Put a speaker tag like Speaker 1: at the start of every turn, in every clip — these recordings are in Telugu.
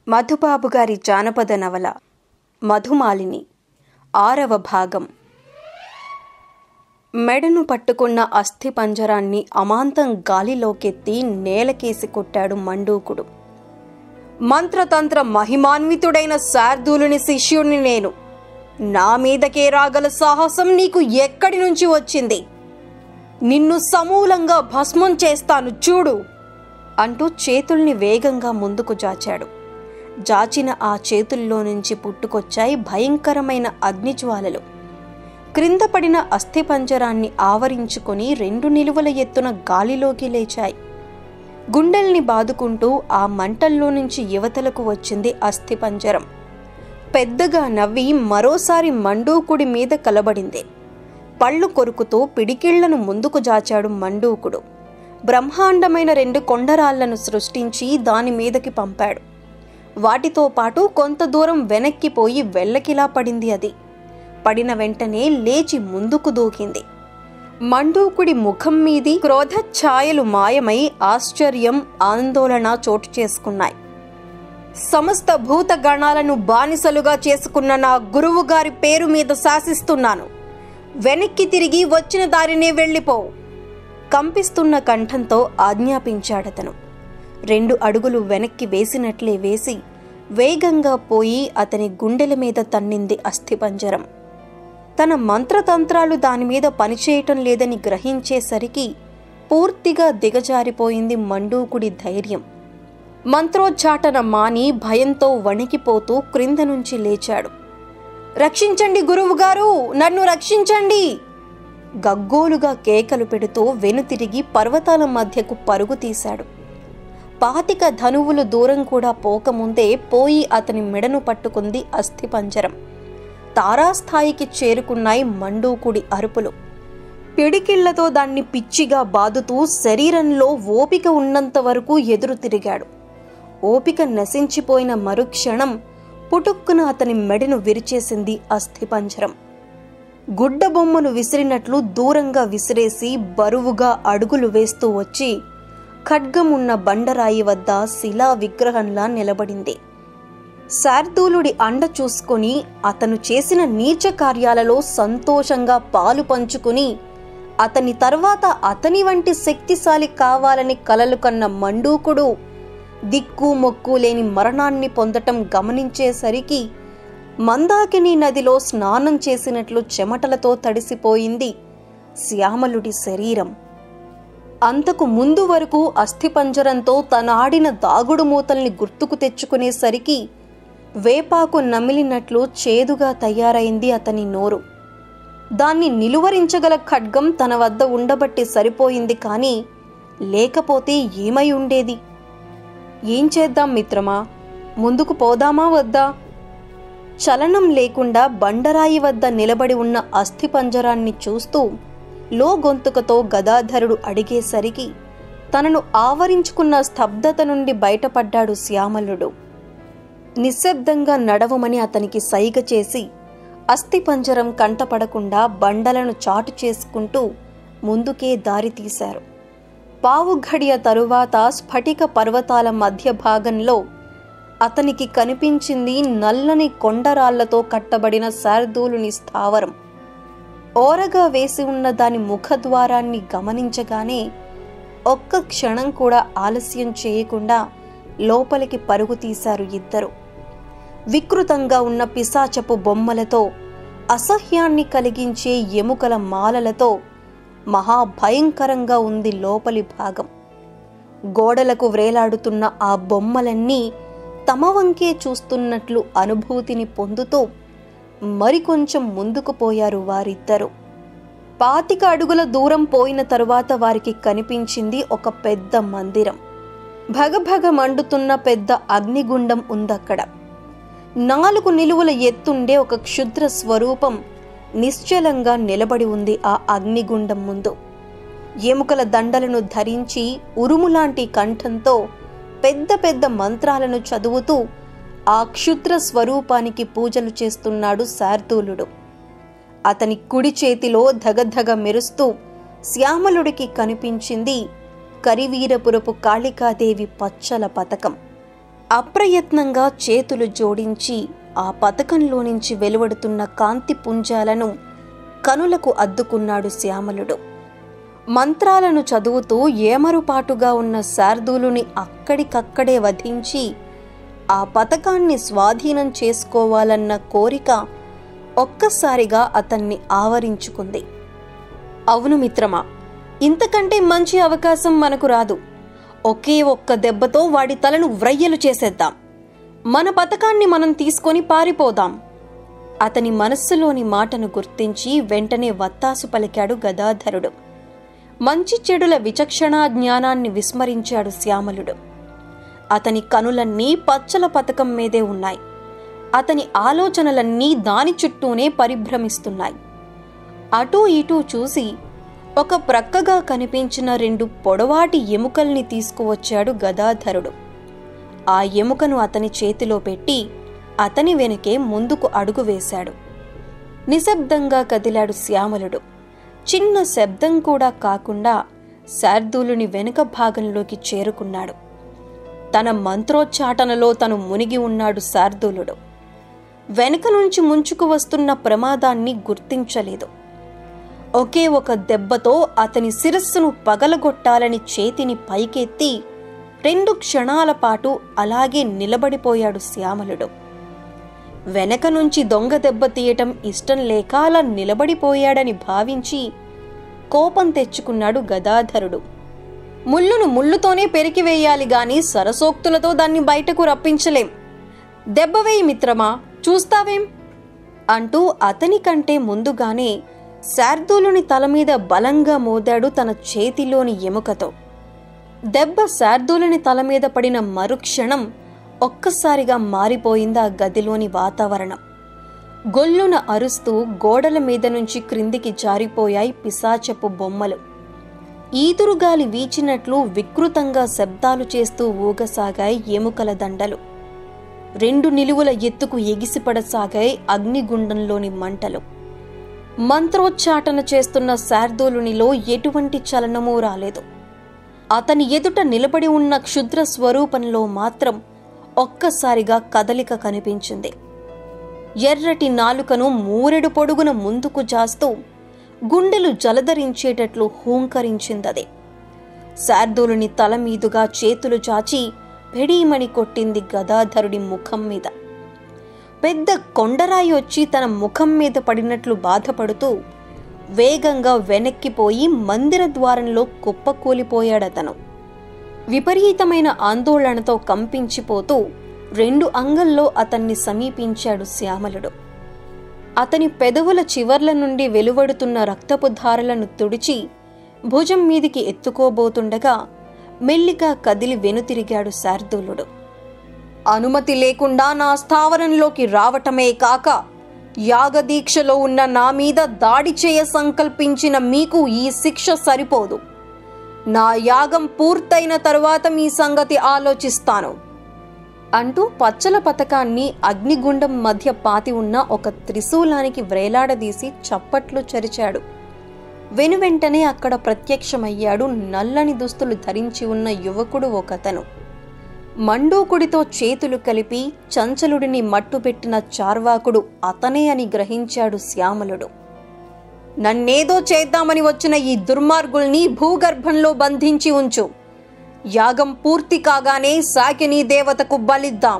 Speaker 1: మధుబాబు గారి జానపద నవల మధుమాలిని ఆరవ భాగం మెడను పట్టుకున్న అస్థి పంజరాన్ని అమాంతం గాలిలోకెత్తి నేలకేసి కొట్టాడు మండూకుడు మంత్రతంత్ర మహిమాన్వితుడైన శార్దూలుని శిష్యుణ్ణి నేను నా మీదకే రాగల సాహసం నీకు ఎక్కడి నుంచి వచ్చింది నిన్ను సమూలంగా భస్మం చేస్తాను చూడు అంటూ చేతుల్ని వేగంగా ముందుకు జాచాడు జాచిన ఆ చేతుల్లో నుంచి పుట్టుకొచ్చాయి భయంకరమైన అగ్నిజ్వాలలు క్రింద పడిన అస్థిపంజరాన్ని ఆవరించుకొని రెండు నిలువల ఎత్తున గాలిలోకి లేచాయి గుండెల్ని బాదుకుంటూ ఆ మంటల్లో నుంచి యువతలకు వచ్చింది అస్థిపంజరం పెద్దగా నవ్వి మరోసారి మండూకుడి మీద కలబడింది పళ్ళు కొరుకుతూ పిడికిళ్లను ముందుకు జాచాడు మండూకుడు బ్రహ్మాండమైన రెండు కొండరాళ్లను సృష్టించి దాని మీదకి పంపాడు వాటితో పాటు కొంత దూరం వెనక్కిపోయి వెల్లకిలా పడింది అది పడిన వెంటనే లేచి ముందుకు దూకింది మండూకుడి ముఖం మీది క్రోధ ఛాయలు మాయమై ఆశ్చర్యం ఆందోళన చోటు చేసుకున్నాయి సమస్త భూత గణాలను బానిసలుగా చేసుకున్న నా గురువు గారి పేరు మీద శాసిస్తున్నాను వెనక్కి తిరిగి వచ్చిన దారినే వెళ్ళిపో కంపిస్తున్న కంఠంతో ఆజ్ఞాపించాడతను రెండు అడుగులు వెనక్కి వేసినట్లే వేసి వేగంగా పోయి అతని గుండెల మీద తన్నింది అస్థిపంజరం తన మంత్రతంత్రాలు దాని మీద పనిచేయటం లేదని గ్రహించేసరికి పూర్తిగా దిగజారిపోయింది మండూకుడి ధైర్యం మంత్రోచ్చాటన మాని భయంతో వణికిపోతూ క్రింద నుంచి లేచాడు రక్షించండి గురువుగారు నన్ను రక్షించండి గగ్గోలుగా కేకలు పెడుతూ వెనుతిరిగి పర్వతాల మధ్యకు పరుగు తీశాడు పాతిక ధనువులు దూరం కూడా పోకముందే పోయి అతని మెడను పట్టుకుంది అస్థిపంజరం తారాస్థాయికి చేరుకున్నాయి మండూకుడి అరుపులు పిడికిళ్లతో దాన్ని పిచ్చిగా బాదుతూ శరీరంలో ఓపిక ఉన్నంత వరకు ఎదురు తిరిగాడు ఓపిక నశించిపోయిన మరుక్షణం పుటుక్కున అతని మెడను విరిచేసింది అస్థిపంజరం గుడ్డ బొమ్మను విసిరినట్లు దూరంగా విసిరేసి బరువుగా అడుగులు వేస్తూ వచ్చి ఖడ్గం ఉన్న బండరాయి వద్ద శిలా విగ్రహంలా నిలబడింది శార్దూలుడి అండ చూసుకొని అతను చేసిన నీచ కార్యాలలో సంతోషంగా పాలు పంచుకుని అతని తర్వాత అతని వంటి శక్తిశాలి కావాలని కలలు కన్న మండూకుడు దిక్కు మొక్కు లేని మరణాన్ని పొందటం గమనించేసరికి మందాకిని నదిలో స్నానం చేసినట్లు చెమటలతో తడిసిపోయింది శ్యామలుడి శరీరం అంతకు ముందు వరకు అస్థిపంజరంతో తనాడిన దాగుడు మూతల్ని గుర్తుకు తెచ్చుకునేసరికి వేపాకు నమిలినట్లు చేదుగా తయారైంది అతని నోరు దాన్ని నిలువరించగల ఖడ్గం తన వద్ద ఉండబట్టి సరిపోయింది కానీ లేకపోతే ఏమై ఉండేది ఏం చేద్దాం మిత్రమా ముందుకు పోదామా వద్దా చలనం లేకుండా బండరాయి వద్ద నిలబడి ఉన్న అస్థిపంజరాన్ని చూస్తూ లో గొంతుకతో గదాధరుడు అడిగేసరికి తనను ఆవరించుకున్న స్తబ్దత నుండి బయటపడ్డాడు శ్యామలుడు నిశ్శబ్దంగా నడవమని అతనికి సైగ చేసి అస్థిపంజరం కంటపడకుండా బండలను చాటు చేసుకుంటూ ముందుకే దారి తీశారు పావు ఘడియ తరువాత స్ఫటిక పర్వతాల మధ్య భాగంలో అతనికి కనిపించింది నల్లని కొండరాళ్లతో కట్టబడిన శార్దూలుని స్థావరం ఓరగా వేసి ఉన్న దాని ముఖద్వారాన్ని గమనించగానే ఒక్క క్షణం కూడా ఆలస్యం చేయకుండా లోపలికి పరుగు తీశారు ఇద్దరు వికృతంగా ఉన్న పిశాచపు బొమ్మలతో అసహ్యాన్ని కలిగించే ఎముకల మాలలతో మహాభయంకరంగా ఉంది లోపలి భాగం గోడలకు వ్రేలాడుతున్న ఆ బొమ్మలన్నీ తమ వంకే చూస్తున్నట్లు అనుభూతిని పొందుతూ మరికొంచెం ముందుకు పోయారు వారిద్దరు పాతిక అడుగుల దూరం పోయిన తరువాత వారికి కనిపించింది ఒక పెద్ద మందిరం భగభగ మండుతున్న పెద్ద అగ్నిగుండం ఉందక్కడ నాలుగు నిలువుల ఎత్తుండే ఒక క్షుద్ర స్వరూపం నిశ్చలంగా నిలబడి ఉంది ఆ అగ్నిగుండం ముందు ఎముకల దండలను ధరించి ఉరుములాంటి కంఠంతో పెద్ద పెద్ద మంత్రాలను చదువుతూ ఆ క్షుద్ర స్వరూపానికి పూజలు చేస్తున్నాడు శార్దూలుడు అతని కుడి చేతిలో ధగధగ మెరుస్తూ శ్యామలుడికి కనిపించింది కరివీరపురపు కాళికాదేవి పచ్చల పతకం అప్రయత్నంగా చేతులు జోడించి ఆ పథకంలో నుంచి వెలువడుతున్న కాంతి పుంజాలను కనులకు అద్దుకున్నాడు శ్యామలుడు మంత్రాలను చదువుతూ ఏమరుపాటుగా ఉన్న శార్దూలుని అక్కడికక్కడే వధించి ఆ పథకాన్ని స్వాధీనం చేసుకోవాలన్న కోరిక ఒక్కసారిగా అతన్ని ఆవరించుకుంది అవును మిత్రమా ఇంతకంటే మంచి అవకాశం మనకు రాదు ఒకే ఒక్క దెబ్బతో వాడి తలను వ్రయ్యలు చేసేద్దాం మన పథకాన్ని మనం తీసుకొని పారిపోదాం అతని మనస్సులోని మాటను గుర్తించి వెంటనే వత్తాసు పలికాడు గదాధరుడు మంచి చెడుల విచక్షణా జ్ఞానాన్ని విస్మరించాడు శ్యామలుడు అతని కనులన్నీ పచ్చల పథకం మీదే ఉన్నాయి అతని ఆలోచనలన్నీ దాని చుట్టూనే పరిభ్రమిస్తున్నాయి అటూ ఇటూ చూసి ఒక ప్రక్కగా కనిపించిన రెండు పొడవాటి ఎముకల్ని తీసుకువచ్చాడు గదాధరుడు ఆ ఎముకను అతని చేతిలో పెట్టి అతని వెనకే ముందుకు అడుగు వేశాడు నిశ్శబ్దంగా కదిలాడు శ్యామలుడు చిన్న శబ్దం కూడా కాకుండా శార్దూలుని వెనుక భాగంలోకి చేరుకున్నాడు తన మంత్రోచ్చాటనలో తను మునిగి ఉన్నాడు శార్దూలుడు వెనుక నుంచి ముంచుకు వస్తున్న ప్రమాదాన్ని గుర్తించలేదు ఒకే ఒక దెబ్బతో అతని శిరస్సును పగలగొట్టాలని చేతిని పైకెత్తి రెండు క్షణాల పాటు అలాగే నిలబడిపోయాడు శ్యామలుడు వెనక నుంచి దొంగ దెబ్బ తీయటం ఇష్టం లేక అలా నిలబడిపోయాడని భావించి కోపం తెచ్చుకున్నాడు గదాధరుడు ముళ్ళును ముళ్ళుతోనే పెరికివేయాలి గాని సరసోక్తులతో దాన్ని బయటకు రప్పించలేం దెబ్బవేయి మిత్రమా చూస్తావేం అంటూ అతని కంటే ముందుగానే శార్దూలుని తల మీద బలంగా మోదాడు తన చేతిలోని ఎముకతో దెబ్బ శార్దూలుని తల మీద పడిన మరుక్షణం ఒక్కసారిగా మారిపోయింది ఆ గదిలోని వాతావరణం గొల్లున అరుస్తూ గోడల మీద నుంచి క్రిందికి జారిపోయాయి పిశాచపు బొమ్మలు ఈదురుగాలి వీచినట్లు వికృతంగా శబ్దాలు చేస్తూ ఊగసాగాయి ఎముకల దండలు రెండు నిలువుల ఎత్తుకు ఎగిసిపడసాగాయి అగ్నిగుండంలోని మంటలు మంత్రోచ్చాటన చేస్తున్న శార్దూలునిలో ఎటువంటి చలనమూ రాలేదు అతని ఎదుట నిలబడి ఉన్న క్షుద్ర స్వరూపంలో మాత్రం ఒక్కసారిగా కదలిక కనిపించింది ఎర్రటి నాలుకను మూరెడు పొడుగున ముందుకు జాస్తూ గుండెలు జలధరించేటట్లు హూంకరించిందది శార్దూలుని తల మీదుగా చేతులు చాచి పెడీమణి కొట్టింది గదాధరుడి ముఖం మీద పెద్ద కొండరాయి వచ్చి తన ముఖం మీద పడినట్లు బాధపడుతూ వేగంగా వెనక్కిపోయి మందిర ద్వారంలో కుప్పకూలిపోయాడతను విపరీతమైన ఆందోళనతో కంపించిపోతూ రెండు అంగల్లో అతన్ని సమీపించాడు శ్యామలుడు అతని పెదవుల చివర్ల నుండి వెలువడుతున్న రక్తపు ధారలను తుడిచి భుజం మీదికి ఎత్తుకోబోతుండగా మెల్లిగా కదిలి వెనుతిరిగాడు శార్దూలుడు అనుమతి లేకుండా నా స్థావరంలోకి రావటమే కాక యాగదీక్షలో ఉన్న నా మీద దాడి చేయ సంకల్పించిన మీకు ఈ శిక్ష సరిపోదు నా యాగం పూర్తయిన తరువాత మీ సంగతి ఆలోచిస్తాను అంటూ పచ్చల పథకాన్ని అగ్నిగుండం మధ్య పాతి ఉన్న ఒక త్రిశూలానికి వ్రేలాడదీసి చప్పట్లు చరిచాడు వెనువెంటనే అక్కడ ప్రత్యక్షమయ్యాడు నల్లని దుస్తులు ధరించి ఉన్న యువకుడు ఒకతను మండూకుడితో చేతులు కలిపి చంచలుడిని మట్టుపెట్టిన చార్వాకుడు అతనే అని గ్రహించాడు శ్యామలుడు నన్నేదో చేద్దామని వచ్చిన ఈ దుర్మార్గుల్ని భూగర్భంలో బంధించి ఉంచు యాగం పూర్తి కాగానే సాకిని దేవతకు బలిద్దాం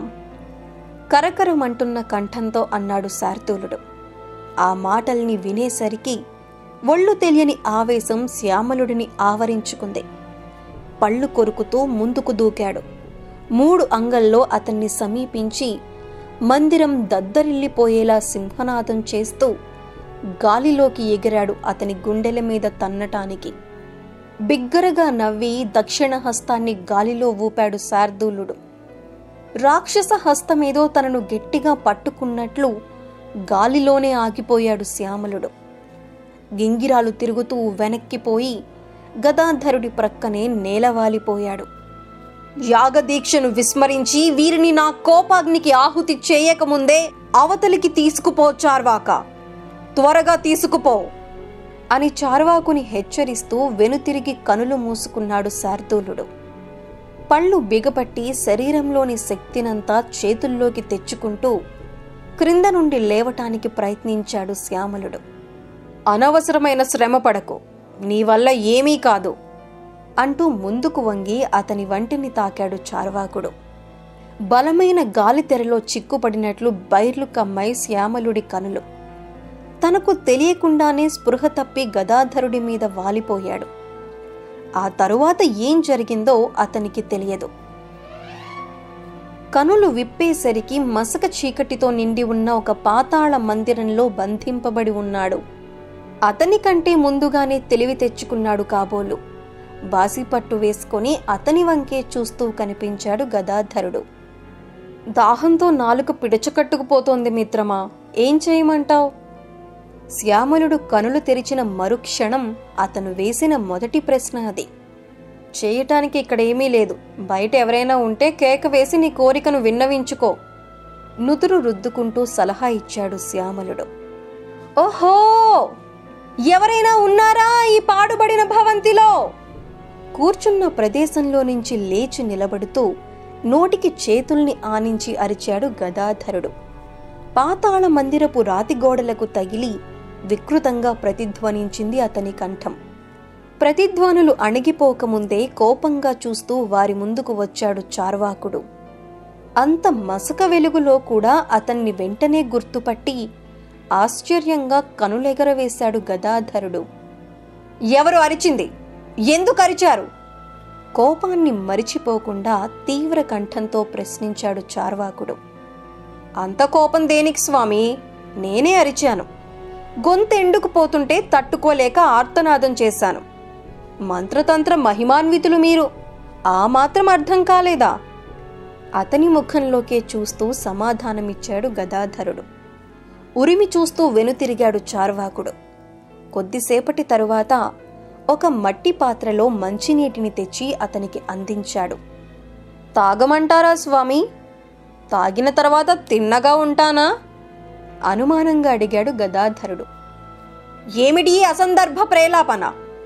Speaker 1: కరకరమంటున్న కంఠంతో అన్నాడు శార్దూలుడు ఆ మాటల్ని వినేసరికి ఒళ్ళు తెలియని ఆవేశం శ్యామలుడిని ఆవరించుకుంది పళ్ళు కొరుకుతూ ముందుకు దూకాడు మూడు అంగల్లో అతన్ని సమీపించి మందిరం దద్దరిల్లిపోయేలా సింహనాదం చేస్తూ గాలిలోకి ఎగిరాడు అతని గుండెల మీద తన్నటానికి బిగ్గరగా నవ్వి దక్షిణ హస్తాన్ని గాలిలో ఊపాడు శార్దూలుడు రాక్షస హస్తమేదో తనను గట్టిగా పట్టుకున్నట్లు గాలిలోనే ఆగిపోయాడు శ్యామలుడు గింగిరాలు తిరుగుతూ వెనక్కిపోయి గదాధరుడి ప్రక్కనే నేలవాలిపోయాడు యాగదీక్షను విస్మరించి వీరిని నా కోపాగ్నికి ఆహుతి చేయకముందే అవతలికి తీసుకుపో చార్వాక త్వరగా తీసుకుపో అని చార్వాకుని హెచ్చరిస్తూ వెనుతిరిగి కనులు మూసుకున్నాడు శార్దూలుడు పళ్ళు బిగపట్టి శరీరంలోని శక్తినంతా చేతుల్లోకి తెచ్చుకుంటూ క్రింద నుండి లేవటానికి ప్రయత్నించాడు శ్యామలుడు అనవసరమైన శ్రమ పడకు నీ వల్ల ఏమీ కాదు అంటూ ముందుకు వంగి అతని వంటిని తాకాడు చార్వాకుడు బలమైన గాలితెరలో చిక్కుపడినట్లు బైర్లు కమ్మాయి శ్యామలుడి కనులు తనకు తెలియకుండానే స్పృహ తప్పి గదాధరుడి మీద వాలిపోయాడు ఆ తరువాత ఏం జరిగిందో అతనికి తెలియదు కనులు విప్పేసరికి మసక చీకటితో నిండి ఉన్న ఒక పాతాళ మందిరంలో బంధింపబడి ఉన్నాడు అతని కంటే ముందుగానే తెలివి తెచ్చుకున్నాడు కాబోలు బాసిపట్టు వేసుకొని అతని వంకే చూస్తూ కనిపించాడు గదాధరుడు దాహంతో నాలుక పిడచకట్టుకుపోతోంది మిత్రమా ఏం చేయమంటావ్ శ్యామలుడు కనులు తెరిచిన మరుక్షణం అతను వేసిన మొదటి ప్రశ్న అది చేయటానికి ఇక్కడేమీ లేదు బయట ఎవరైనా ఉంటే కేక వేసి నీ కోరికను విన్నవించుకో నుదురు రుద్దుకుంటూ సలహా ఇచ్చాడు శ్యామలుడు ఓహో ఎవరైనా ఉన్నారా ఈ పాడుబడిన భవంతిలో కూర్చున్న ప్రదేశంలో నుంచి లేచి నిలబడుతూ నోటికి చేతుల్ని ఆనించి అరిచాడు గదాధరుడు పాతాళ మందిరపు రాతి గోడలకు తగిలి వికృతంగా ప్రతిధ్వనించింది అతని కంఠం ప్రతిధ్వనులు అణిగిపోకముందే కోపంగా చూస్తూ వారి ముందుకు వచ్చాడు చార్వాకుడు అంత మసక వెలుగులో కూడా అతన్ని వెంటనే గుర్తుపట్టి ఆశ్చర్యంగా కనులెగరవేశాడు గదాధరుడు ఎవరు అరిచింది ఎందుకు అరిచారు కోపాన్ని మరిచిపోకుండా తీవ్ర కంఠంతో ప్రశ్నించాడు చార్వాకుడు అంత కోపం దేనికి స్వామి నేనే అరిచాను గొంతెండుకు పోతుంటే తట్టుకోలేక ఆర్తనాదం చేశాను మంత్రతంత్ర మహిమాన్వితులు మీరు ఆ మాత్రం అర్థం కాలేదా అతని ముఖంలోకే చూస్తూ సమాధానమిచ్చాడు గదాధరుడు ఉరిమి చూస్తూ వెనుతిరిగాడు చార్వాకుడు కొద్దిసేపటి తరువాత ఒక మట్టి పాత్రలో మంచినీటిని తెచ్చి అతనికి అందించాడు తాగమంటారా స్వామి తాగిన తర్వాత తిన్నగా ఉంటానా అనుమానంగా అడిగాడు గదాధరుడు ఏమిటి ఈ అసందర్భ ప్రేలాపన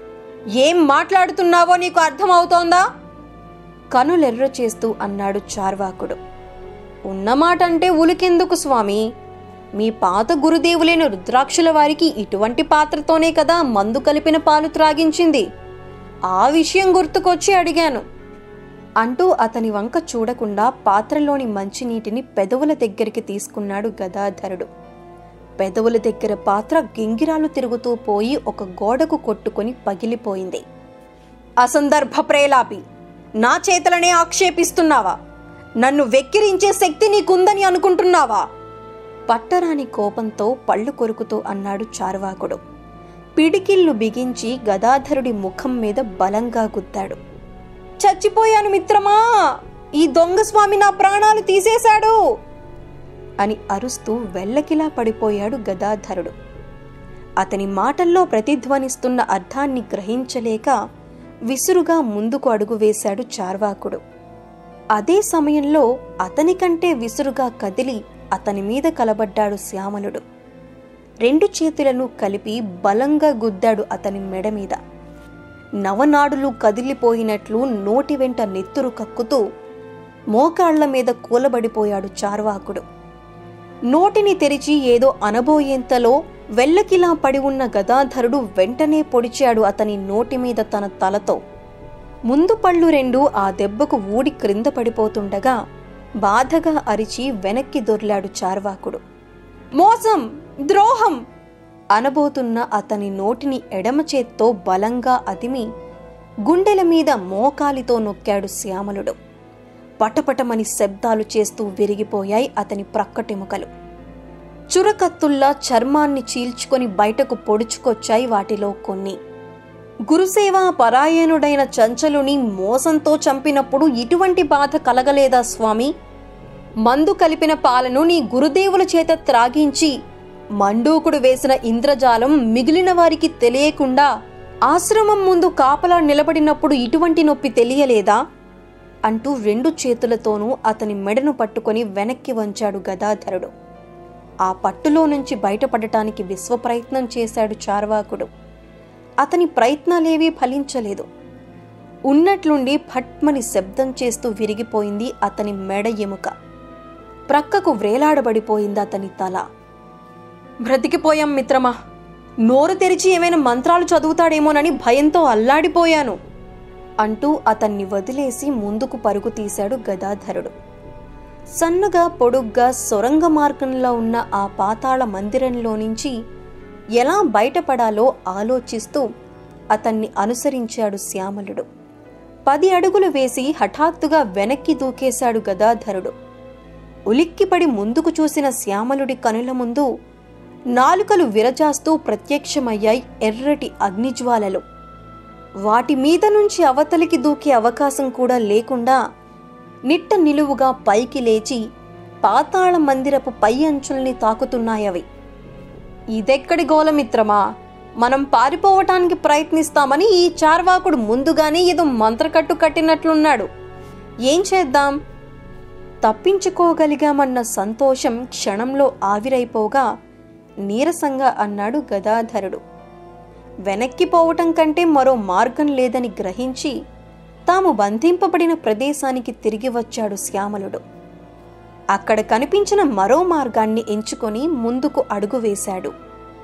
Speaker 1: ఏం మాట్లాడుతున్నావో నీకు అర్థమవుతోందా కనులెర్ర చేస్తూ అన్నాడు చార్వాకుడు ఉన్నమాట అంటే ఉలికెందుకు స్వామి మీ పాత గురుదేవులైన రుద్రాక్షుల వారికి ఇటువంటి పాత్రతోనే కదా మందు కలిపిన పాలు త్రాగించింది ఆ విషయం గుర్తుకొచ్చి అడిగాను అంటూ అతని వంక చూడకుండా పాత్రలోని మంచినీటిని పెదవుల దగ్గరికి తీసుకున్నాడు గదాధరుడు పెదవుల దగ్గర పాత్ర గింగిరాలు తిరుగుతూ పోయి ఒక గోడకు కొట్టుకొని పగిలిపోయింది అసందర్భ ప్రేలాపి నా చేతలనే ఆక్షేపిస్తున్నావా నన్ను వెక్కిరించే శక్తి నీకుందని అనుకుంటున్నావా పట్టరాని కోపంతో పళ్ళు కొరుకుతూ అన్నాడు చార్వాకుడు పిడికిళ్ళు బిగించి గదాధరుడి ముఖం మీద బలంగా గుద్దాడు చచ్చిపోయాను మిత్రమా ఈ దొంగ స్వామి నా ప్రాణాలు తీసేశాడు అని అరుస్తూ వెల్లకిలా పడిపోయాడు గదాధరుడు అతని మాటల్లో ప్రతిధ్వనిస్తున్న అర్థాన్ని గ్రహించలేక విసురుగా ముందుకు అడుగు వేశాడు చార్వాకుడు అదే సమయంలో అతని కంటే విసురుగా కదిలి అతని మీద కలబడ్డాడు శ్యామలుడు రెండు చేతులను కలిపి బలంగా గుద్దాడు అతని మెడ మీద నవనాడులు కదిలిపోయినట్లు నోటి వెంట నెత్తురు కక్కుతూ మోకాళ్ల మీద కూలబడిపోయాడు చార్వాకుడు నోటిని తెరిచి ఏదో అనబోయేంతలో వెల్లకిలా పడి ఉన్న గదాధరుడు వెంటనే పొడిచాడు అతని నోటి మీద తన తలతో ముందు పళ్ళు రెండు ఆ దెబ్బకు ఊడి క్రింద పడిపోతుండగా బాధగా అరిచి వెనక్కి దొర్లాడు చార్వాకుడు మోసం ద్రోహం అనబోతున్న అతని నోటిని ఎడమ చేత్తో బలంగా అదిమి గుండెల మీద మోకాలితో నొక్కాడు శ్యామలుడు పటపటమని శబ్దాలు చేస్తూ విరిగిపోయాయి అతని ప్రక్కటెముకలు చురకత్తుల్లా చర్మాన్ని చీల్చుకొని బయటకు పొడుచుకొచ్చాయి వాటిలో కొన్ని గురుసేవ పరాయణుడైన చంచలుని మోసంతో చంపినప్పుడు ఇటువంటి బాధ కలగలేదా స్వామి మందు కలిపిన పాలను నీ గురుదేవుల చేత త్రాగించి మండూకుడు వేసిన ఇంద్రజాలం మిగిలిన వారికి తెలియకుండా ఆశ్రమం ముందు కాపలా నిలబడినప్పుడు ఇటువంటి నొప్పి తెలియలేదా అంటూ రెండు చేతులతోనూ అతని మెడను పట్టుకొని వెనక్కి వంచాడు గదాధరుడు ఆ పట్టులో నుంచి బయటపడటానికి విశ్వప్రయత్నం చేశాడు చార్వాకుడు అతని ప్రయత్నాలేవీ ఫలించలేదు ఉన్నట్లుండి ఫట్మని శబ్దం చేస్తూ విరిగిపోయింది అతని మెడ ఎముక ప్రక్కకు వ్రేలాడబడిపోయింది అతని తల బ్రతికిపోయాం మిత్రమా నోరు తెరిచి ఏమైనా మంత్రాలు చదువుతాడేమోనని భయంతో అల్లాడిపోయాను అంటూ అతన్ని వదిలేసి ముందుకు పరుగు తీశాడు గదాధరుడు సన్నగా పొడుగ్గా సొరంగ మార్గంలో ఉన్న ఆ పాతాళ మందిరంలో నుంచి ఎలా బయటపడాలో ఆలోచిస్తూ అతన్ని అనుసరించాడు శ్యామలుడు పది అడుగులు వేసి హఠాత్తుగా వెనక్కి దూకేశాడు గదాధరుడు ఉలిక్కిపడి ముందుకు చూసిన శ్యామలుడి కనుల ముందు నాలుకలు విరజాస్తూ ప్రత్యక్షమయ్యాయి ఎర్రటి అగ్నిజ్వాలలు వాటి మీద నుంచి అవతలికి దూకే అవకాశం కూడా లేకుండా నిట్ట నిలువుగా పైకి లేచి పాతాళ మందిరపు పై అంచుల్ని తాకుతున్నాయవి ఇదెక్కడి గోలమిత్రమా మనం పారిపోవటానికి ప్రయత్నిస్తామని ఈ చార్వాకుడు ముందుగానే ఏదో మంత్రకట్టు కట్టినట్లున్నాడు ఏం చేద్దాం తప్పించుకోగలిగామన్న సంతోషం క్షణంలో ఆవిరైపోగా నీరసంగా అన్నాడు గదాధరుడు వెనక్కి పోవటం కంటే మరో మార్గం లేదని గ్రహించి తాము బంధింపబడిన ప్రదేశానికి తిరిగి వచ్చాడు శ్యామలుడు అక్కడ కనిపించిన మరో మార్గాన్ని ఎంచుకొని ముందుకు అడుగు వేశాడు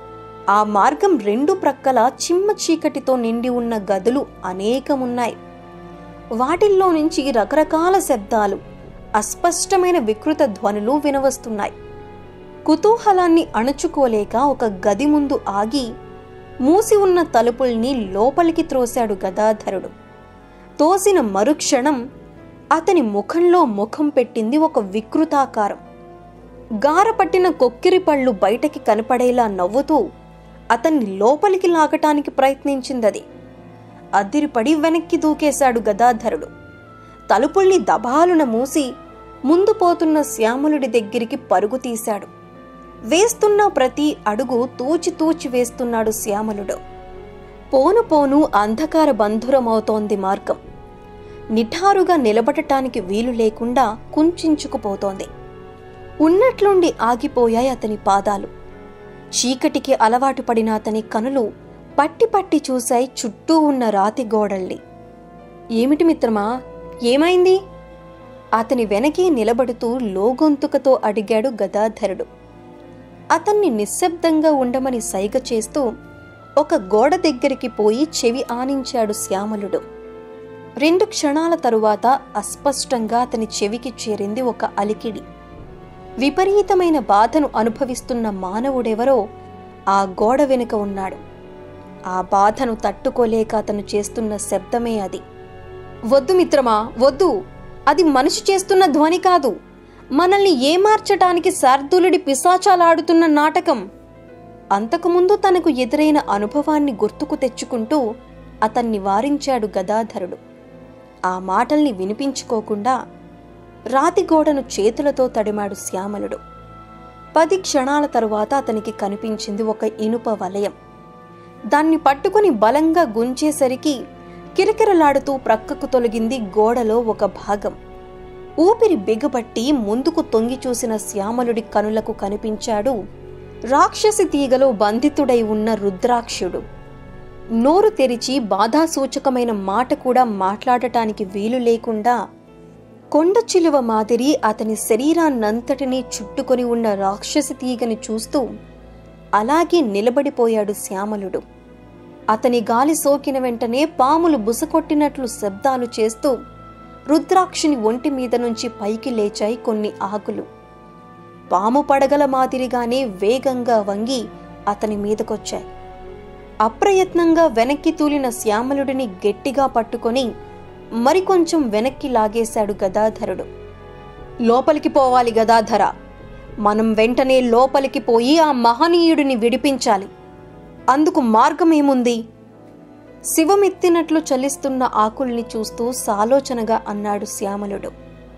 Speaker 1: ఆ మార్గం రెండు ప్రక్కల చిమ్మ చీకటితో నిండి ఉన్న గదులు అనేకమున్నాయి వాటిల్లో నుంచి రకరకాల శబ్దాలు అస్పష్టమైన వికృత ధ్వనులు వినవస్తున్నాయి కుతూహలాన్ని అణుచుకోలేక ఒక గది ముందు ఆగి మూసి ఉన్న తలుపుల్ని లోపలికి త్రోశాడు గదాధరుడు తోసిన మరుక్షణం అతని ముఖంలో ముఖం పెట్టింది ఒక వికృతాకారం గారపట్టిన కొక్కిరి పళ్ళు బయటకి కనపడేలా నవ్వుతూ అతన్ని లోపలికి లాగటానికి ప్రయత్నించిందది అదిరిపడి వెనక్కి దూకేశాడు గదాధరుడు తలుపుల్ని దబాలున మూసి ముందు పోతున్న శ్యామలుడి దగ్గరికి పరుగు తీశాడు వేస్తున్న ప్రతి అడుగు తూచి తూచి వేస్తున్నాడు శ్యామలుడు పోను పోను అంధకార బంధురమవుతోంది మార్గం నిఠారుగా నిలబడటానికి వీలు లేకుండా కుంచుకుపోతోంది ఉన్నట్లుండి ఆగిపోయాయి అతని పాదాలు చీకటికి అలవాటు పడిన అతని కనులు పట్టి పట్టి చూశాయి చుట్టూ ఉన్న రాతి గోడల్ని ఏమిటి మిత్రమా ఏమైంది అతని వెనకే నిలబడుతూ లోగొంతుకతో అడిగాడు గదాధరుడు అతన్ని నిశ్శబ్దంగా ఉండమని సైగ చేస్తూ ఒక గోడ దగ్గరికి పోయి చెవి ఆనించాడు శ్యామలుడు రెండు క్షణాల తరువాత అస్పష్టంగా అతని చెవికి చేరింది ఒక అలికిడి విపరీతమైన బాధను అనుభవిస్తున్న మానవుడెవరో ఆ గోడ వెనుక ఉన్నాడు ఆ బాధను తట్టుకోలేక అతను చేస్తున్న శబ్దమే అది వద్దు మిత్రమా వద్దు అది మనిషి చేస్తున్న ధ్వని కాదు మనల్ని ఏమార్చటానికి శార్దులుడి పిశాచాలాడుతున్న నాటకం అంతకుముందు తనకు ఎదురైన అనుభవాన్ని గుర్తుకు తెచ్చుకుంటూ అతన్ని వారించాడు గదాధరుడు ఆ మాటల్ని వినిపించుకోకుండా రాతి గోడను చేతులతో తడిమాడు శ్యామలుడు పది క్షణాల తరువాత అతనికి కనిపించింది ఒక ఇనుప వలయం దాన్ని పట్టుకుని బలంగా గుంచేసరికి కిరకిరలాడుతూ ప్రక్కకు తొలగింది గోడలో ఒక భాగం ఊపిరి బిగబట్టి ముందుకు తొంగి చూసిన శ్యామలుడి కనులకు కనిపించాడు రాక్షసి తీగలో బంధితుడై ఉన్న రుద్రాక్షుడు నోరు తెరిచి బాధాసూచకమైన మాట కూడా మాట్లాడటానికి వీలు లేకుండా కొండ చిలువ మాదిరి అతని శరీరాన్నంతటినీ చుట్టుకొని ఉన్న రాక్షసి తీగని చూస్తూ అలాగే నిలబడిపోయాడు శ్యామలుడు అతని గాలి సోకిన వెంటనే పాములు బుసకొట్టినట్లు శబ్దాలు చేస్తూ రుద్రాక్షిని ఒంటి మీద నుంచి పైకి లేచాయి కొన్ని ఆకులు పాము పడగల మాదిరిగానే వేగంగా వంగి అతని మీదకొచ్చాయి అప్రయత్నంగా వెనక్కి తూలిన శ్యామలుడిని గట్టిగా పట్టుకొని మరికొంచెం వెనక్కి లాగేశాడు గదాధరుడు లోపలికి పోవాలి గదాధర మనం వెంటనే లోపలికి పోయి ఆ మహనీయుడిని విడిపించాలి అందుకు మార్గమేముంది శివమెత్తినట్లు చలిస్తున్న ఆకుల్ని చూస్తూ సాలోచనగా అన్నాడు శ్యామలుడు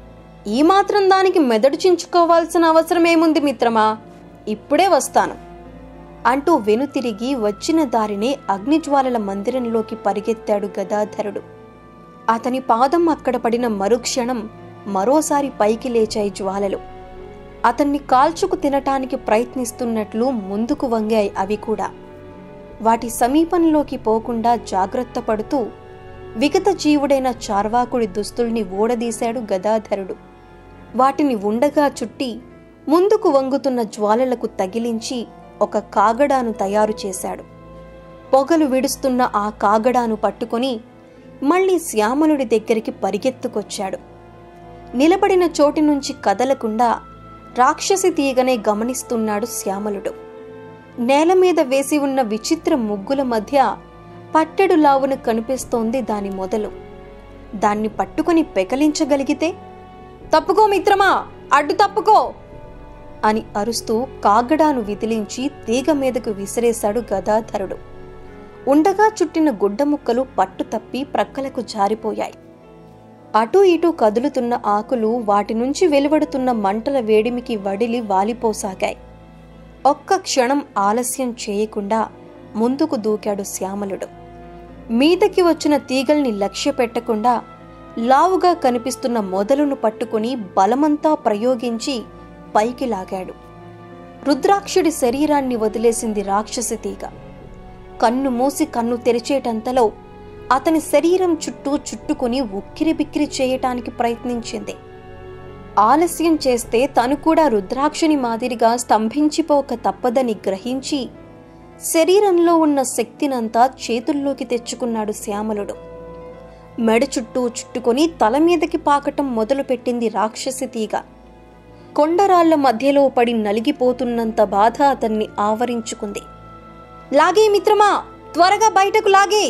Speaker 1: ఈ మాత్రం దానికి మెదడు చించుకోవాల్సిన అవసరమేముంది మిత్రమా ఇప్పుడే వస్తాను అంటూ వెనుతిరిగి వచ్చిన దారినే అగ్నిజ్వాలల మందిరంలోకి పరిగెత్తాడు గదాధరుడు అతని పాదం అక్కడ పడిన మరుక్షణం మరోసారి పైకి లేచాయి జ్వాలలు అతన్ని కాల్చుకు తినటానికి ప్రయత్నిస్తున్నట్లు ముందుకు వంగాయి అవి కూడా వాటి సమీపంలోకి పోకుండా జాగ్రత్త పడుతూ విగత జీవుడైన చార్వాకుడి దుస్తుల్ని ఓడదీశాడు గదాధరుడు వాటిని ఉండగా చుట్టి ముందుకు వంగుతున్న జ్వాలలకు తగిలించి ఒక కాగడాను తయారు చేశాడు పొగలు విడుస్తున్న ఆ కాగడాను పట్టుకొని మళ్ళీ శ్యామలుడి దగ్గరికి పరిగెత్తుకొచ్చాడు నిలబడిన చోటి నుంచి కదలకుండా రాక్షసి తీగనే గమనిస్తున్నాడు శ్యామలుడు నేల మీద వేసి ఉన్న విచిత్ర ముగ్గుల మధ్య పట్టెడు లావున కనిపిస్తోంది దాని మొదలు దాన్ని పట్టుకుని పెకలించగలిగితే తప్పుకో మిత్రమా అడ్డు తప్పుకో అని అరుస్తూ కాగడాను విదిలించి తీగ మీదకు విసిరేశాడు గదాధరుడు ఉండగా చుట్టిన గుడ్డ ముక్కలు పట్టు తప్పి ప్రక్కలకు జారిపోయాయి అటూ ఇటూ కదులుతున్న ఆకులు వాటి నుంచి వెలువడుతున్న మంటల వేడిమికి వడిలి వాలిపోసాగాయి ఒక్క క్షణం ఆలస్యం చేయకుండా ముందుకు దూకాడు శ్యామలుడు మీదకి వచ్చిన తీగల్ని లక్ష్య పెట్టకుండా లావుగా కనిపిస్తున్న మొదలును పట్టుకుని బలమంతా ప్రయోగించి పైకి లాగాడు రుద్రాక్షుడి శరీరాన్ని వదిలేసింది రాక్షసి తీగ కన్ను మూసి కన్ను తెరిచేటంతలో అతని శరీరం చుట్టూ చుట్టుకుని ఉక్కిరి బిక్కిరి చేయటానికి ప్రయత్నించింది ఆలస్యం చేస్తే తను కూడా రుద్రాక్షుని మాదిరిగా స్తంభించిపోక తప్పదని గ్రహించి శరీరంలో ఉన్న శక్తినంతా చేతుల్లోకి తెచ్చుకున్నాడు శ్యామలుడు మెడ చుట్టూ చుట్టుకొని తల మీదకి పాకటం మొదలుపెట్టింది రాక్షసి తీగ కొండరాళ్ల మధ్యలో పడి నలిగిపోతున్నంత బాధ అతన్ని ఆవరించుకుంది లాగే మిత్రమా త్వరగా బయటకు లాగే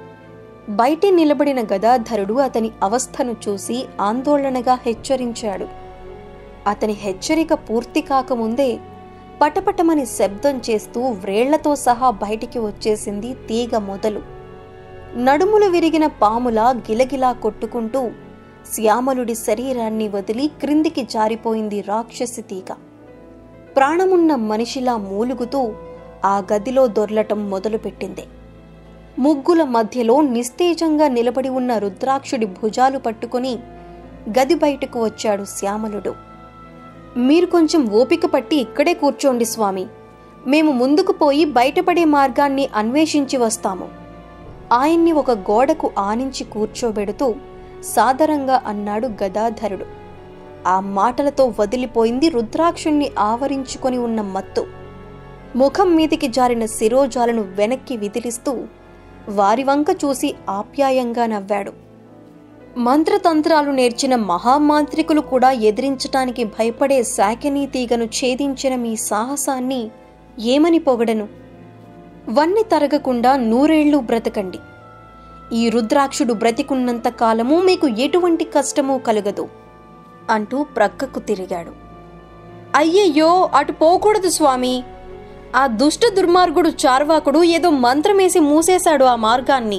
Speaker 1: బయట నిలబడిన గదాధరుడు అతని అవస్థను చూసి ఆందోళనగా హెచ్చరించాడు అతని హెచ్చరిక పూర్తి కాకముందే పటపటమని శబ్దం చేస్తూ వ్రేళ్లతో సహా బయటికి వచ్చేసింది తీగ మొదలు నడుములు విరిగిన పాములా గిలగిలా కొట్టుకుంటూ శ్యామలుడి శరీరాన్ని వదిలి క్రిందికి జారిపోయింది రాక్షసి తీగ ప్రాణమున్న మనిషిలా మూలుగుతూ ఆ గదిలో దొర్లటం మొదలుపెట్టింది ముగ్గుల మధ్యలో నిస్తేజంగా నిలబడి ఉన్న రుద్రాక్షుడి భుజాలు పట్టుకుని గది బయటకు వచ్చాడు శ్యామలుడు మీరు కొంచెం ఓపిక పట్టి ఇక్కడే కూర్చోండి స్వామి మేము ముందుకు పోయి బయటపడే మార్గాన్ని అన్వేషించి వస్తాము ఆయన్ని ఒక గోడకు ఆనించి కూర్చోబెడుతూ సాదరంగా అన్నాడు గదాధరుడు ఆ మాటలతో వదిలిపోయింది రుద్రాక్షుణ్ణి ఆవరించుకొని ఉన్న మత్తు ముఖం మీదికి జారిన శిరోజాలను వెనక్కి విదిలిస్తూ వారి వంక చూసి ఆప్యాయంగా నవ్వాడు మంత్రతంత్రాలు నేర్చిన మహామాంత్రికులు కూడా ఎదిరించటానికి భయపడే శాకినీ తీగను ఛేదించిన మీ సాహసాన్ని ఏమని పొగడను వన్ని తరగకుండా నూరేళ్లు బ్రతకండి ఈ రుద్రాక్షుడు బ్రతికున్నంత కాలము మీకు ఎటువంటి కష్టమూ కలగదు అంటూ ప్రక్కకు తిరిగాడు అయ్యయ్యో అటు పోకూడదు స్వామి ఆ దుష్ట దుర్మార్గుడు చార్వాకుడు ఏదో మంత్రమేసి మూసేశాడు ఆ మార్గాన్ని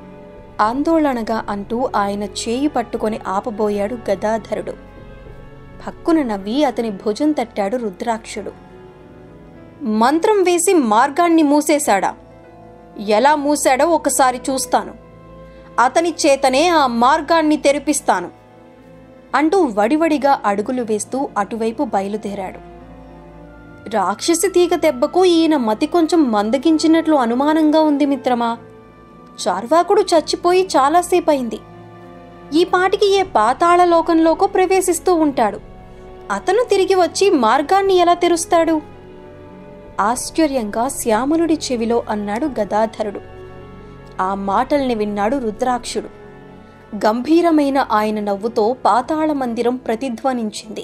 Speaker 1: ఆందోళనగా అంటూ ఆయన చేయి పట్టుకొని ఆపబోయాడు గదాధరుడు పక్కున నవ్వి అతని భుజం తట్టాడు రుద్రాక్షుడు మంత్రం వేసి మార్గాన్ని మూసేశాడా ఎలా మూశాడో ఒకసారి చూస్తాను అతని చేతనే ఆ మార్గాన్ని తెరిపిస్తాను అంటూ వడివడిగా అడుగులు వేస్తూ అటువైపు బయలుదేరాడు రాక్షసి తీగ దెబ్బకు ఈయన మతి కొంచెం మందగించినట్లు అనుమానంగా ఉంది మిత్రమా చార్వాకుడు చచ్చిపోయి చాలాసేపయింది ఈ పాటికి ఏ పాతాళ లోకంలోకో ప్రవేశిస్తూ ఉంటాడు అతను తిరిగి వచ్చి మార్గాన్ని ఎలా తెరుస్తాడు ఆశ్చర్యంగా శ్యామలుడి చెవిలో అన్నాడు గదాధరుడు ఆ మాటల్ని విన్నాడు రుద్రాక్షుడు గంభీరమైన ఆయన నవ్వుతో పాతాళ మందిరం ప్రతిధ్వనించింది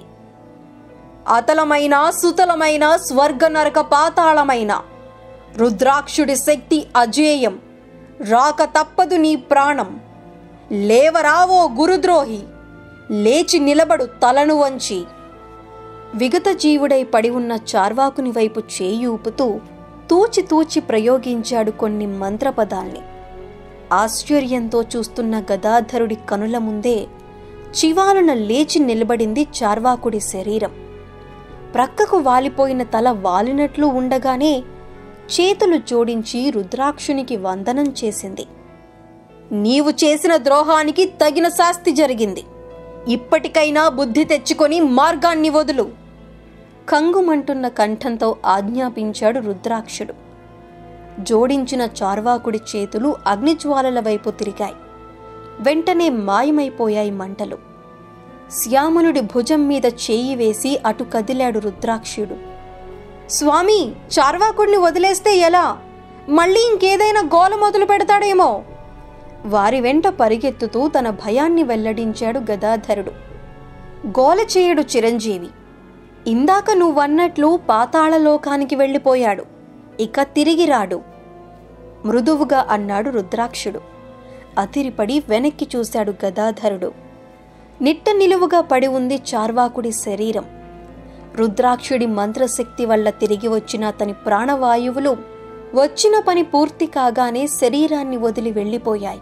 Speaker 1: అతలమైన సుతలమైన స్వర్గ నరక పాతాళమైన రుద్రాక్షుడి శక్తి అజేయం రాక తప్పదు నీ ప్రాణం లేవరావో గురుద్రోహి లేచి నిలబడు తలను వంచి విగత జీవుడై పడి ఉన్న చార్వాకుని వైపు చేయి ఊపుతూ తూచి తూచి ప్రయోగించాడు కొన్ని మంత్రపదాల్ని ఆశ్చర్యంతో చూస్తున్న గదాధరుడి కనుల ముందే చివాలున లేచి నిలబడింది చార్వాకుడి శరీరం ప్రక్కకు వాలిపోయిన తల వాలినట్లు ఉండగానే చేతులు జోడించి రుద్రాక్షునికి వందనం చేసింది నీవు చేసిన ద్రోహానికి తగిన శాస్తి జరిగింది ఇప్పటికైనా బుద్ధి తెచ్చుకొని మార్గాన్ని వదులు కంగుమంటున్న కంఠంతో ఆజ్ఞాపించాడు రుద్రాక్షుడు జోడించిన చార్వాకుడి చేతులు అగ్నిజ్వాలల వైపు తిరిగాయి వెంటనే మాయమైపోయాయి మంటలు శ్యామలుడి భుజం మీద చేయి వేసి అటు కదిలాడు రుద్రాక్షుడు స్వామి చార్వాకుడిని వదిలేస్తే ఎలా మళ్ళీ ఇంకేదైనా గోల మొదలు పెడతాడేమో వారి వెంట పరిగెత్తుతూ తన భయాన్ని వెల్లడించాడు గదాధరుడు గోల చేయడు చిరంజీవి ఇందాక నువ్వన్నట్లు పాతాళలోకానికి వెళ్ళిపోయాడు ఇక తిరిగి రాడు మృదువుగా అన్నాడు రుద్రాక్షుడు అతిరిపడి వెనక్కి చూశాడు గదాధరుడు నిట్ట నిలువుగా పడి ఉంది చార్వాకుడి శరీరం రుద్రాక్షుడి మంత్రశక్తి వల్ల తిరిగి వచ్చిన అతని ప్రాణవాయువులు వచ్చిన పని పూర్తి కాగానే శరీరాన్ని వదిలి వెళ్ళిపోయాయి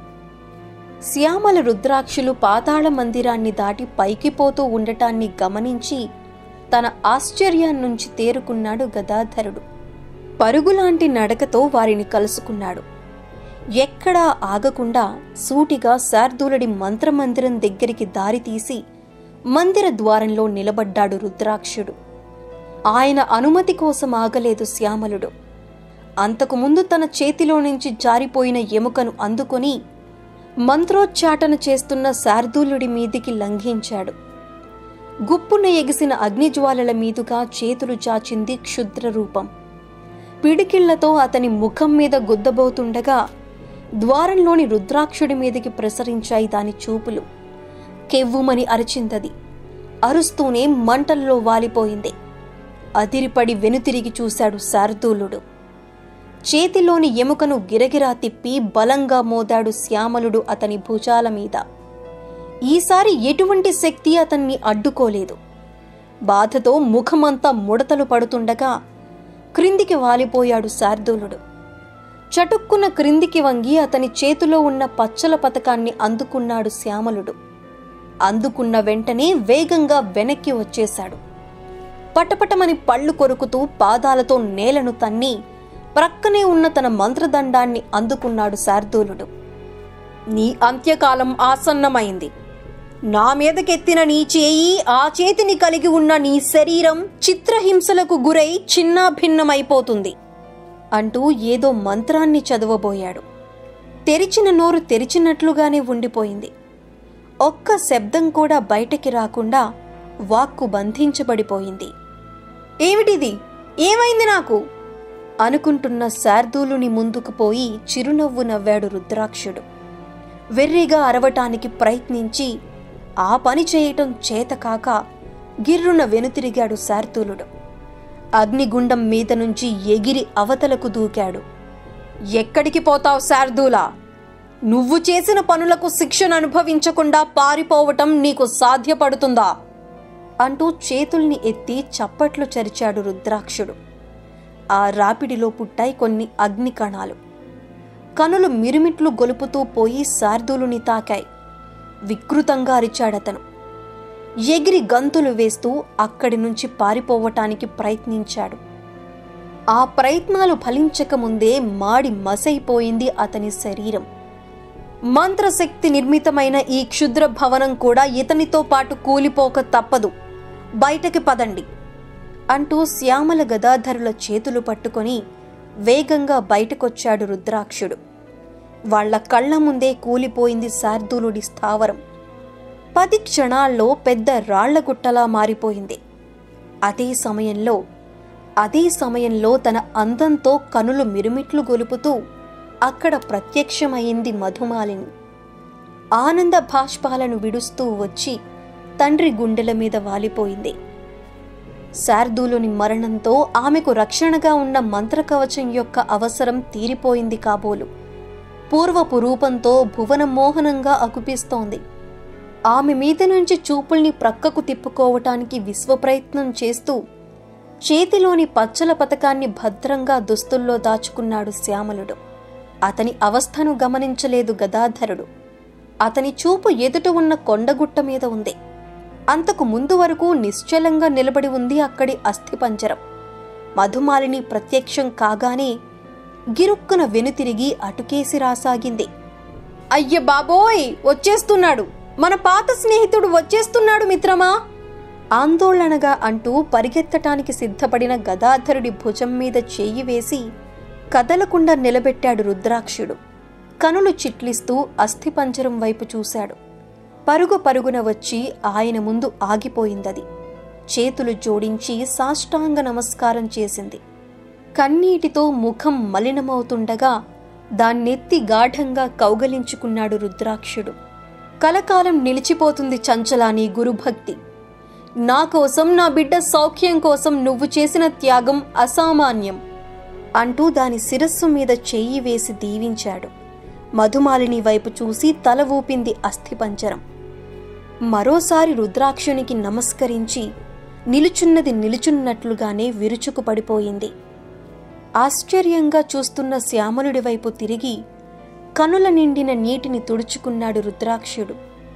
Speaker 1: శ్యామల రుద్రాక్షులు పాతాళ మందిరాన్ని దాటి పైకి పోతూ ఉండటాన్ని గమనించి తన ఆశ్చర్యాన్నుంచి తేరుకున్నాడు గదాధరుడు పరుగులాంటి నడకతో వారిని కలుసుకున్నాడు ఎక్కడా ఆగకుండా సూటిగా శార్దూలుడి మంత్రమందిరం దగ్గరికి దారి తీసి మందిర ద్వారంలో నిలబడ్డాడు రుద్రాక్షుడు ఆయన అనుమతి కోసం ఆగలేదు శ్యామలుడు అంతకుముందు తన చేతిలో నుంచి జారిపోయిన ఎముకను అందుకొని మంత్రోచ్చాటన చేస్తున్న శార్దూలుడి మీదికి లంఘించాడు గుప్పున ఎగిసిన అగ్నిజ్వాలల మీదుగా చేతులు చాచింది క్షుద్ర రూపం పిడికిళ్లతో అతని ముఖం మీద గుద్దబోతుండగా ద్వారంలోని రుద్రాక్షుడి మీదకి ప్రసరించాయి దాని చూపులు కెవ్వుమని అరిచిందది అరుస్తూనే మంటల్లో వాలిపోయింది అదిరిపడి వెనుతిరిగి చూశాడు శార్దూలుడు చేతిలోని ఎముకను గిరగిరా తిప్పి బలంగా మోదాడు శ్యామలుడు అతని భుజాల మీద ఈసారి ఎటువంటి శక్తి అతన్ని అడ్డుకోలేదు బాధతో ముఖమంతా ముడతలు పడుతుండగా క్రిందికి వాలిపోయాడు శార్దూలుడు చటుక్కున క్రిందికి వంగి అతని చేతిలో ఉన్న పచ్చల పథకాన్ని అందుకున్నాడు శ్యామలుడు అందుకున్న వెంటనే వేగంగా వెనక్కి వచ్చేశాడు పటపటమని పళ్ళు కొరుకుతూ పాదాలతో నేలను తన్ని ప్రక్కనే ఉన్న తన మంత్రదండాన్ని అందుకున్నాడు శార్దూలుడు నీ అంత్యకాలం ఆసన్నమైంది నా మీదకెత్తిన నీ చేయి ఆ చేతిని కలిగి ఉన్న నీ శరీరం చిత్రహింసలకు గురై చిన్నాభిన్నమైపోతుంది అంటూ ఏదో మంత్రాన్ని చదవబోయాడు తెరిచిన నోరు తెరిచినట్లుగానే ఉండిపోయింది ఒక్క శబ్దం కూడా బయటికి రాకుండా వాక్కు బంధించబడిపోయింది ఏమిటిది ఏమైంది నాకు అనుకుంటున్న శార్దూలుని ముందుకు పోయి చిరునవ్వు నవ్వాడు రుద్రాక్షుడు వెర్రిగా అరవటానికి ప్రయత్నించి ఆ పని చేయటం చేతకాక గిర్రున వెనుతిరిగాడు శార్దూలుడు అగ్నిగుండం మీద నుంచి ఎగిరి అవతలకు దూకాడు ఎక్కడికి పోతావు శార్దూలా నువ్వు చేసిన పనులకు శిక్షను అనుభవించకుండా పారిపోవటం నీకు సాధ్యపడుతుందా అంటూ చేతుల్ని ఎత్తి చప్పట్లు చరిచాడు రుద్రాక్షుడు ఆ రాపిడిలో పుట్టాయి కొన్ని అగ్ని కణాలు కనులు మిరుమిట్లు గొలుపుతూ పోయి శార్దూలుని తాకాయి వికృతంగా అరిచాడతను ఎగిరి గంతులు వేస్తూ అక్కడి నుంచి పారిపోవటానికి ప్రయత్నించాడు ఆ ప్రయత్నాలు ఫలించకముందే మాడి మసైపోయింది అతని శరీరం మంత్రశక్తి నిర్మితమైన ఈ క్షుద్ర భవనం కూడా ఇతనితో పాటు కూలిపోక తప్పదు బయటకి పదండి అంటూ శ్యామల గదాధరుల చేతులు పట్టుకొని వేగంగా బయటకొచ్చాడు రుద్రాక్షుడు వాళ్ల కళ్ళ ముందే కూలిపోయింది శార్దూలుడి స్థావరం పది క్షణాల్లో పెద్ద రాళ్లగుట్టలా మారిపోయింది అదే సమయంలో అదే సమయంలో తన అందంతో కనులు మిరుమిట్లు గొలుపుతూ అక్కడ ప్రత్యక్షమైంది మధుమాలిని ఆనంద భాష్పాలను విడుస్తూ వచ్చి తండ్రి గుండెల మీద వాలిపోయింది శార్దూలుని మరణంతో ఆమెకు రక్షణగా ఉన్న మంత్రకవచం యొక్క అవసరం తీరిపోయింది కాబోలు పూర్వపు రూపంతో భువన మోహనంగా అగుపిస్తోంది ఆమె మీద నుంచి చూపుల్ని ప్రక్కకు తిప్పుకోవటానికి విశ్వప్రయత్నం చేస్తూ చేతిలోని పచ్చల పథకాన్ని భద్రంగా దుస్తుల్లో దాచుకున్నాడు శ్యామలుడు అతని అవస్థను గమనించలేదు గదాధరుడు అతని చూపు ఎదుట ఉన్న కొండగుట్ట మీద ఉంది అంతకు ముందు వరకు నిశ్చలంగా నిలబడి ఉంది అక్కడి అస్థిపంజరం మధుమాలిని ప్రత్యక్షం కాగానే గిరుక్కున వెనుతిరిగి అటుకేసి రాసాగింది అయ్య బాబోయ్ వచ్చేస్తున్నాడు మన పాత స్నేహితుడు వచ్చేస్తున్నాడు మిత్రమా ఆందోళనగా అంటూ పరిగెత్తటానికి సిద్ధపడిన గదాధరుడి భుజం మీద చెయ్యి వేసి కదలకుండా నిలబెట్టాడు రుద్రాక్షుడు కనులు చిట్లిస్తూ అస్థిపంజరం వైపు చూశాడు పరుగు పరుగున వచ్చి ఆయన ముందు ఆగిపోయిందది చేతులు జోడించి సాష్టాంగ నమస్కారం చేసింది కన్నీటితో ముఖం మలినమవుతుండగా దాన్నెత్తి గాఢంగా కౌగలించుకున్నాడు రుద్రాక్షుడు కలకాలం నిలిచిపోతుంది చంచలాని గురుభక్తి నా కోసం నా బిడ్డ సౌఖ్యం కోసం నువ్వు చేసిన త్యాగం అసామాన్యం అంటూ దాని శిరస్సు మీద చెయ్యి వేసి దీవించాడు మధుమాలిని వైపు చూసి తల ఊపింది అస్థిపంజరం మరోసారి రుద్రాక్షునికి నమస్కరించి నిలుచున్నది నిలుచున్నట్లుగానే విరుచుకు పడిపోయింది ఆశ్చర్యంగా చూస్తున్న శ్యామలుడి వైపు తిరిగి కనుల నిండిన నీటిని తుడుచుకున్నాడు రుద్రాక్షుడు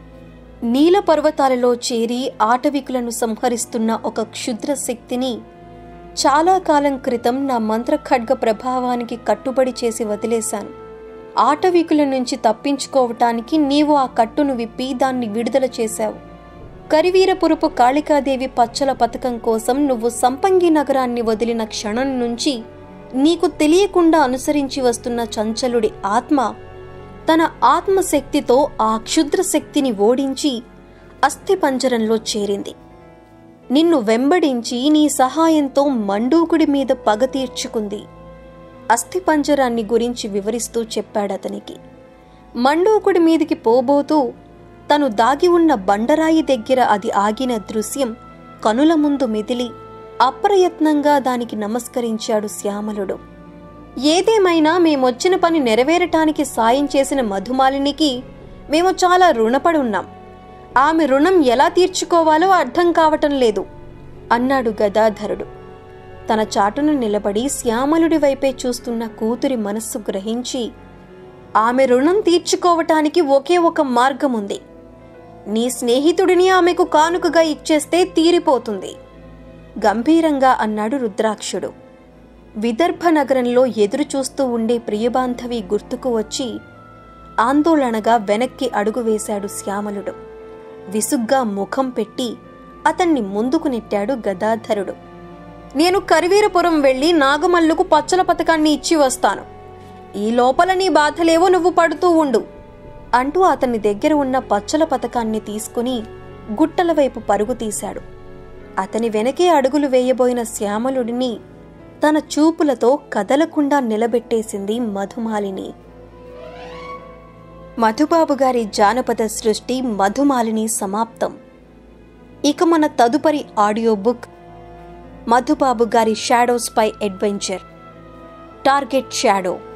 Speaker 1: నీల పర్వతాలలో చేరి ఆటవికులను సంహరిస్తున్న ఒక క్షుద్ర శక్తిని చాలా కాలం క్రితం నా మంత్రఖడ్గ ప్రభావానికి కట్టుబడి చేసి వదిలేశాను ఆటవికుల నుంచి తప్పించుకోవటానికి నీవు ఆ కట్టును విప్పి దాన్ని విడుదల చేశావు కరివీరపురపు కాళికాదేవి పచ్చల పథకం కోసం నువ్వు సంపంగి నగరాన్ని వదిలిన క్షణం నుంచి నీకు తెలియకుండా అనుసరించి వస్తున్న చంచలుడి ఆత్మ తన ఆత్మశక్తితో ఆ క్షుద్ర శక్తిని ఓడించి అస్థిపంజరంలో చేరింది నిన్ను వెంబడించి నీ సహాయంతో మండూకుడి మీద పగ తీర్చుకుంది అస్థిపంజరాన్ని గురించి వివరిస్తూ చెప్పాడతనికి మండూకుడి మీదికి పోబోతూ తను దాగి ఉన్న బండరాయి దగ్గర అది ఆగిన దృశ్యం కనుల ముందు మెదిలి అప్రయత్నంగా దానికి నమస్కరించాడు శ్యామలుడు ఏదేమైనా మేమొచ్చిన పని నెరవేరటానికి సాయం చేసిన మధుమాలినికి మేము చాలా రుణపడి ఉన్నాం ఆమె రుణం ఎలా తీర్చుకోవాలో అర్థం కావటం లేదు అన్నాడు గదాధరుడు తన చాటున నిలబడి శ్యామలుడి వైపే చూస్తున్న కూతురి మనస్సు గ్రహించి ఆమె రుణం తీర్చుకోవటానికి ఒకే ఒక మార్గం ఉంది నీ స్నేహితుడిని ఆమెకు కానుకగా ఇచ్చేస్తే తీరిపోతుంది గంభీరంగా అన్నాడు రుద్రాక్షుడు విదర్భ నగరంలో ఎదురు చూస్తూ ఉండే ప్రియబాంధవి గుర్తుకు వచ్చి ఆందోళనగా వెనక్కి అడుగు వేశాడు శ్యామలుడు విసుగ్గా ముఖం పెట్టి అతన్ని ముందుకు నెట్టాడు గదాధరుడు నేను కరివీరపురం వెళ్ళి నాగమల్లుకు పచ్చల పథకాన్ని ఇచ్చి వస్తాను ఈ లోపల నీ బాధలేవో నువ్వు పడుతూ ఉండు అంటూ అతని దగ్గర ఉన్న పచ్చల పథకాన్ని తీసుకుని గుట్టల వైపు పరుగు తీశాడు అతని వెనకే అడుగులు వేయబోయిన శ్యామలుడిని తన చూపులతో కదలకుండా నిలబెట్టేసింది మధుమాలిని మధుబాబు గారి జానపద సృష్టి మధుమాలిని సమాప్తం ఇక మన తదుపరి audio book Madhubabu garu shadows పై అడ్వెంచర్ టార్గెట్ షాడో